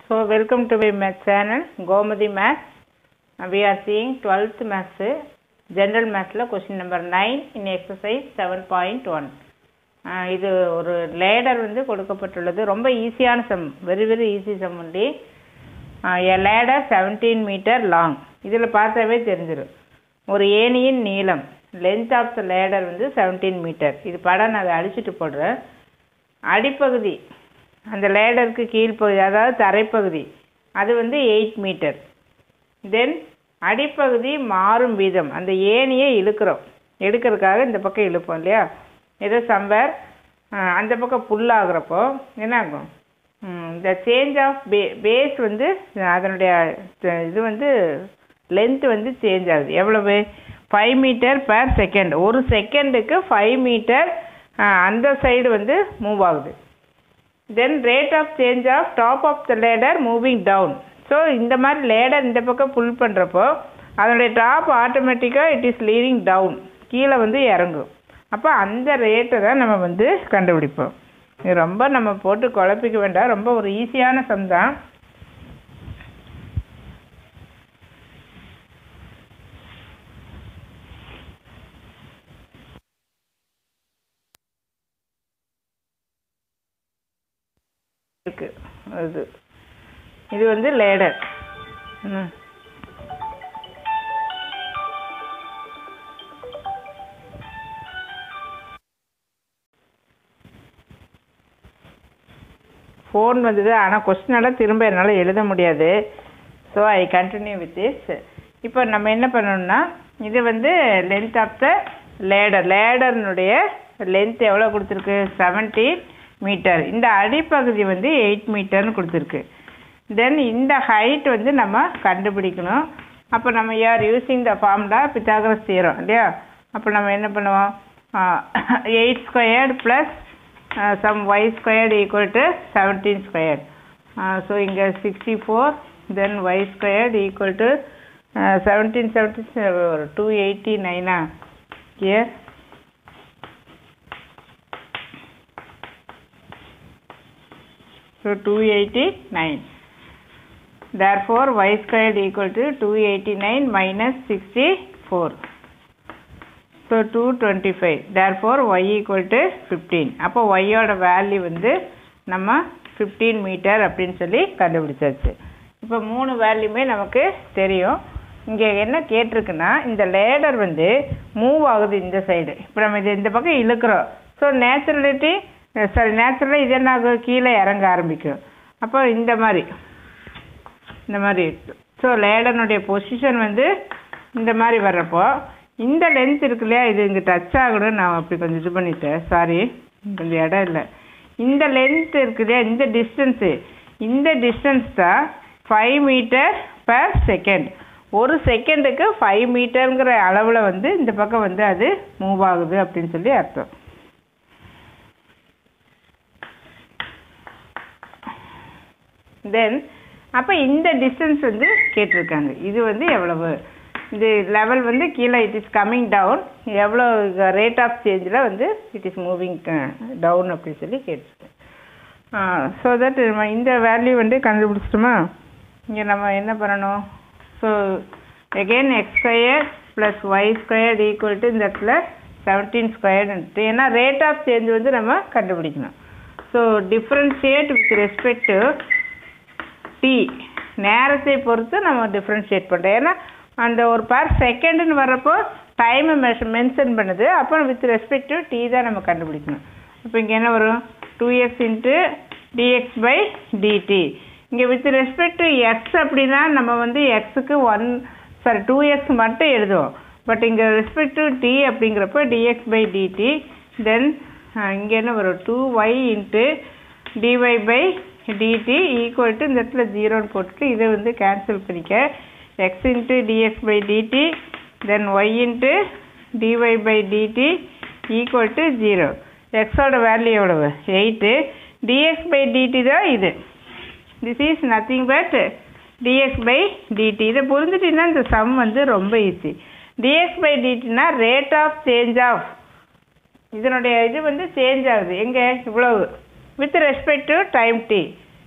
So welcome to my math channel Gomadi Maths. Uh, we are seeing 12th maths general mathsல question number 9 in exercise 7.1. Uh, இது ஒரு ladder வந்து கொடுக்கப்பட்டுள்ளது ரொம்ப ஈஸியான sum very very easy sum only a ladder seventeen meter long இதில் பார்த்தாவே தெரிஞ்சிடும் ஒரு ஏணியின் நீளம் லென்த் ஆஃப் த லேடர் வந்து செவன்டீன் மீட்டர் இது படம் நான் அதை அடிச்சுட்டு போடுறேன் அடிப்பகுதி அந்த லேடருக்கு கீழ்ப்பகுதி அதாவது தரைப்பகுதி அது வந்து எயிட் மீட்டர் தென் அடிப்பகுதி மாறும் வீதம் அந்த ஏணியை இழுக்கிறோம் எடுக்கிறதுக்காக இந்த பக்கம் இழுப்போம் இல்லையா ஏதோ சம்பர் அந்த பக்கம் புல்லாகிறப்போ என்ன ஆகும் இந்த சேஞ்ச் ஆஃப் பே பேஸ் வந்து அதனுடைய த- இது வந்து லென்த் வந்து சேஞ்ச் ஆகுது எவ்வளவு ஃபைவ் மீட்டர் per செகண்ட் ஒரு செகண்டுக்கு ஃபைவ் மீட்டர் அந்த சைடு வந்து மூவ் ஆகுது then rate of change of top of the ladder moving down so இந்த மாதிரி லேடர் இந்த பக்கம் புல் பண்ணுறப்போ அதனுடைய டாப் ஆட்டோமேட்டிக்காக இட் இஸ் லீடிங் டவுன் கீழே வந்து இறங்கும் அப்போ அந்த ரேட்டை தான் நம்ம வந்து கண்டுபிடிப்போம் இது ரொம்ப நம்ம போட்டு குழப்பிக்க வேண்டாம் ரொம்ப ஒரு ஈஸியான சம் தான் இருக்கு அது இது வந்து லேடர் ம் ஃபோன் வந்தது ஆனால் கொஸ்டினெல்லாம் திரும்ப என்னால் எழுத முடியாது so I continue with this இப்போ நம்ம என்ன பண்ணணும்னா இது வந்து லென்த் ஆஃப் த லேடர் லேடர்னுடைய லென்த் எவ்வளோ கொடுத்துருக்கு 70 மீட்டர் இந்த அடிப்பகுதி வந்து எயிட் மீட்டர்னு கொடுத்துருக்கு தென் இந்த ஹைட் வந்து நம்ம கண்டுபிடிக்கணும் அப்போ நம்ம யார் யூஸிங் த ஃபார்முலா பித்தாகரஸ் தீரம் இல்லையா அப்போ நம்ம என்ன பண்ணுவோம் eight squared plus sum y squared equal to seventeen square so இங்கே sixty four then y squared equal to seventeen seventeen ஒரு டூ எயிட்டி நைனா இயர் So 289. Therefore y squared equal to 289 minus 64. So 225. Therefore y equal to 15. அப்போ y ஓட value வந்து நம்ம 15 metre அப்படின்னு சொல்லி கண்டுபிடிச்சாச்சு இப்போ மூணு வேல்யூமே நமக்கு தெரியும் இங்கே என்ன கேட்டிருக்குன்னா இந்த லேடர் வந்து மூவ் ஆகுது இந்த சைடு இப்போ நம்ம இது இந்த பக்கம் இழுக்கிறோம் ஸோ நேச்சுரலிட்டி சாரி நேச்சுரலாக இது என்ன ஆகும் கீழே இறங்க ஆரம்பிக்கும் அப்போ இந்த மாதிரி இந்த மாதிரி ஸோ லேடனுடைய பொசிஷன் வந்து இந்த மாதிரி வர்றப்போ இந்த லென்த் இருக்கு இல்லையா இது இங்கே டச் ஆகணும்னு நான் அப்படி கொஞ்சம் இது பண்ணிட்டேன் சாரி கொஞ்சம் இடம் இல்லை இந்த லென்த் இருக்கு இல்லையா இந்த டிஸ்டன்ஸு இந்த டிஸ்டன்ஸ் தான் ஃபைவ் மீட்டர் per செகண்ட் ஒரு செகண்டுக்கு ஃபைவ் மீட்டருங்கிற அளவில் வந்து இந்த பக்கம் வந்து அது மூவ் ஆகுது அப்படின்னு சொல்லி அர்த்தம் தென் அப்போ இந்த டிஸ்டன்ஸ் வந்து கேட்டிருக்காங்க இது வந்து எவ்வளவு இது லெவல் வந்து கீழே இட் இஸ் கம்மிங் டவுன் எவ்வளோ ரேட் ஆஃப் சேஞ்சில் வந்து இட் இஸ் மூவிங் டவுன் அப்படின்னு சொல்லி கேட்டிருக்கேன் ஸோ தட் நம்ம இந்த வேல்யூ வந்து கண்டுபிடிச்சிட்டோமா இங்கே நம்ம என்ன பண்ணணும் so again x square plus y square equal to இந்த இடத்துல செவன்டீன் ஸ்கொயர்ன்ட்டு ஏன்னா ரேட் ஆஃப் சேஞ்ச் வந்து நம்ம கண்டுபிடிக்கணும் so differentiate with respect to T நேரத்தை பொறுத்து நம்ம டிஃப்ரென்ஷியேட் பண்ணுறோம் ஏன்னா அந்த ஒரு பர் செகண்டுன்னு வர்றப்போ டைமை மெஷ மென்ஷன் பண்ணுது அப்போ வித் ரெஸ்பெக்ட் டு டி தான் நம்ம கண்டுபிடிக்கணும் அப்போ இங்கே என்ன வரும் two x into dx by dt இங்கே வித் ரெஸ்பெக்ட் டு எக்ஸ் அப்படின்னா நம்ம வந்து எக்ஸுக்கு ஒன் சாரி டூ எக்ஸ் மட்டும் எழுதுவோம் பட் இங்கே ரெஸ்பெக்ட் டு டி அப்படிங்கிறப்போ டிஎக்ஸ் பை டிடி தென் இங்கே என்ன வரும் two y into dy by dt equal to இந்த இடத்துல ஜீரோன்னு போட்டுட்டு இதை வந்து கேன்சல் பண்ணிக்க x into dx by dt then y into dy by dt equal to zero எக்ஸோட வேல்யூ எவ்வளவு எயிட்டு டிஎக்ஸ் பை டிடி தான் இது this is nothing but dx by dt இதை புரிஞ்சுட்டீங்கன்னா இந்த சம் வந்து ரொம்ப easy dx by டிடினா rate of change of இதனுடைய இது வந்து சேஞ்ச் ஆகுது எங்கே இவ்வளவு with respect to time T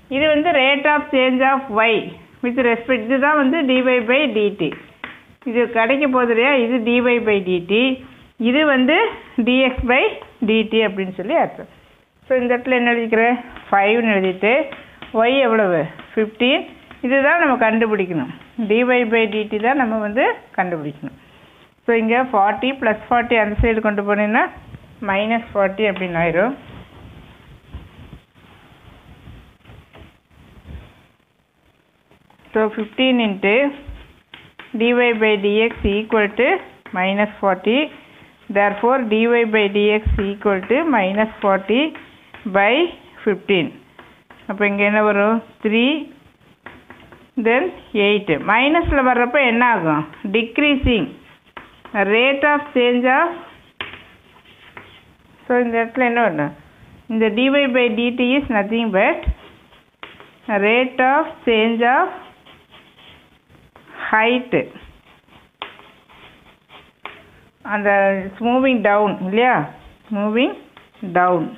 இது வந்து rate of change of y with respect இதுதான் வந்து டிஒய் பை டிடி இது கிடைக்க போகுது இல்லையா இது டிஒய் பை டிடி இது வந்து டிஎக்ஸ் பை டிடி அப்படின்னு சொல்லி அர்த்தம் ஸோ இந்த இடத்துல என்ன எழுதிக்கிறேன் ஃபைவ்னு எழுதிட்டு ஒய் எவ்வளவு ஃபிஃப்டீன் இதுதான் நம்ம கண்டுபிடிக்கணும் டிஒய் பை டிடி தான் நம்ம வந்து கண்டுபிடிக்கணும் ஸோ இங்கே ஃபார்ட்டி ப்ளஸ் ஃபார்ட்டி அந்த சைடு கொண்டு போனீங்கன்னா மைனஸ் ஃபார்ட்டி அப்படின்னு ஆயிரும் so fifteen into dy by dx equal to minus 40 therefore dy by dx equal to minus 40 by 15 அப்போ இங்கே என்ன வரும் த்ரீ தென் எயிட்டு மைனஸில் வர்றப்போ என்ன ஆகும் decreasing rate of change of so இந்த இடத்துல என்ன வரும் இந்த dy by dt is nothing but rate of change of height அந்த இட்ஸ் மூவிங் டவுன் இல்லையா மூவிங் டவுன்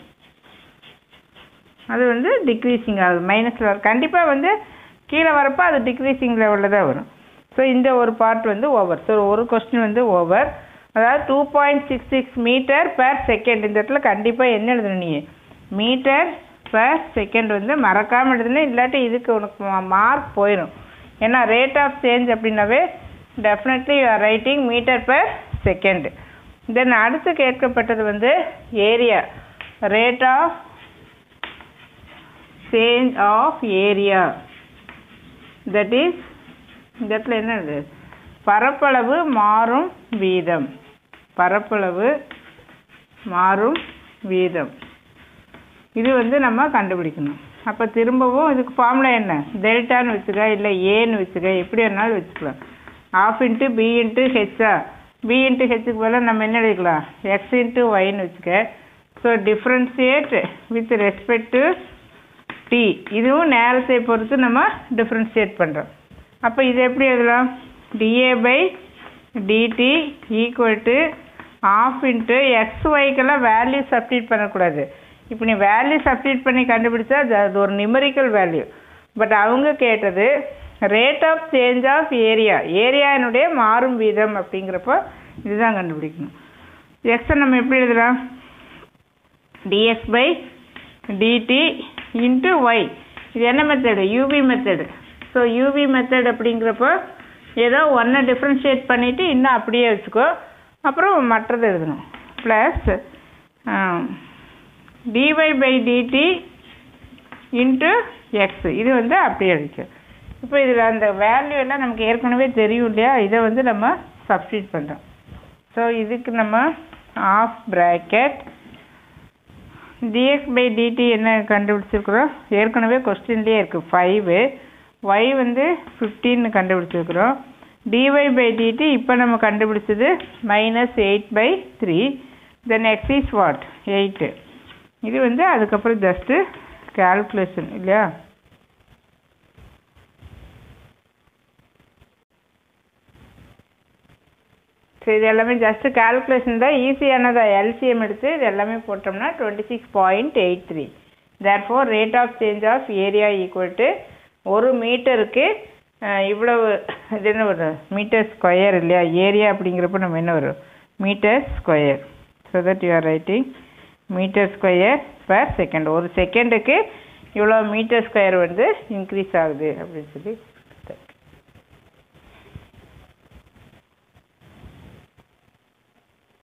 அது வந்து டிக்ரீசிங் ஆகுது மைனஸில் கண்டிப்பாக வந்து கீழே வரப்போ அது டிக்ரீசிங் லெவலில் தான் வரும் ஸோ இந்த ஒரு பார்ட் வந்து ஓவர் ஸோ ஒரு கொஸ்டின் வந்து ஓவர் அதாவது two point six six meter per second இந்த இடத்துல கண்டிப்பாக என்ன எழுதணும் நீ மீட்டர் பெர் செகண்ட் வந்து மறக்காமல் எழுதணும் இல்லாட்டி இதுக்கு உனக்கு மார்க் போயிடும் ஏன்னா ரேட் ஆஃப் சேஞ்ச் அப்படின்னாவே definitely you are writing meter per second then அடுத்து கேட்கப்பட்டது வந்து area rate of change of area that is இந்த இடத்துல என்னது பரப்பளவு மாறும் வீதம் பரப்பளவு மாறும் வீதம் இது வந்து நம்ம கண்டுபிடிக்கணும் அப்போ திரும்பவும் இதுக்கு ஃபார்முலா என்ன டெல்டான்னு வச்சுக்க இல்லை ஏன்னு வச்சுக்க எப்படி வேணாலும் வச்சுக்கலாம் ஆஃப் இன்ட்டு பி இன்ட்டு ஹெச்சா பி இன்ட்டு ஹெச்சுக்கு பதிலாக நம்ம என்ன எழுதிக்கலாம் எக்ஸ் இன்ட்டு ஒய்ன்னு வச்சுக்க so differentiate with respect to T இதுவும் நேரத்தை பொறுத்து நம்ம டிஃப்ரென்ஷியேட் பண்ணுறோம் அப்போ இது எப்படி எழுதலாம் dA by dt equal to half into x ஒய்க்கெல்லாம் வேல்யூ சப்ஸ்டியூட் பண்ணக்கூடாது இப்போ நீ வேல்யூ சப்ஸ்டியூட் பண்ணி கண்டுபிடிச்சா அது அது ஒரு நிமரிக்கல் வேல்யூ பட் அவங்க கேட்டது rate of change of area ஏரியானுடைய மாறும் வீதம் அப்படிங்கிறப்போ இதுதான் கண்டுபிடிக்கணும் எக்ஸை நம்ம எப்படி எழுதலாம் dx by DD into y இது என்ன method UV method so UV method அப்படிங்கிறப்போ ஏதோ ஒன்றை டிஃப்ரென்ஷியேட் பண்ணிவிட்டு இன்னும் அப்படியே வச்சுக்கோ அப்புறம் மற்றது எழுதணும் plus d y by DD into x இது வந்து அப்படியே எழுதிச்சு இப்போ இதில் அந்த வேல்யூ எல்லாம் நமக்கு ஏற்கனவே தெரியும் இல்லையா இதை வந்து நம்ம சப்ஸ்டியூட் பண்ணுறோம் ஸோ இதுக்கு நம்ம of bracket d x by d t என்ன கண்டுபிடிச்சிருக்கிறோம் ஏற்கனவே கொஸ்டின்லேயே இருக்குது ஃபைவு ஒய் வந்து ஃபிஃப்டீன்னு கண்டுபிடிச்சிருக்கிறோம் டிஒய் பை டிடி இப்போ நம்ம கண்டுபிடிச்சது minus eight by three then x is what eight இது வந்து அதுக்கப்புறம் ஜஸ்ட்டு கால்குலேஷன் இல்லையா ஸோ இது எல்லாமே ஜஸ்ட்டு கால்குலேஷன் தான் ஈஸியானதா எல்சிஎம் எடுத்து இது எல்லாமே போட்டோம்னா twenty six point eight three there four rate of change of area equal to ஒரு மீட்டருக்கு இவ்வளவு இது என்ன வரும் மீட்டர் ஸ்கொயர் இல்லையா ஏரியா அப்படிங்கிறப்ப நம்ம என்ன வரும் metre square so that you are writing metre square per second ஒரு செகண்டுக்கு இவ்வளோ மீட்டர் ஸ்கொயர் வந்து இன்க்ரீஸ் ஆகுது அப்படின்னு சொல்லி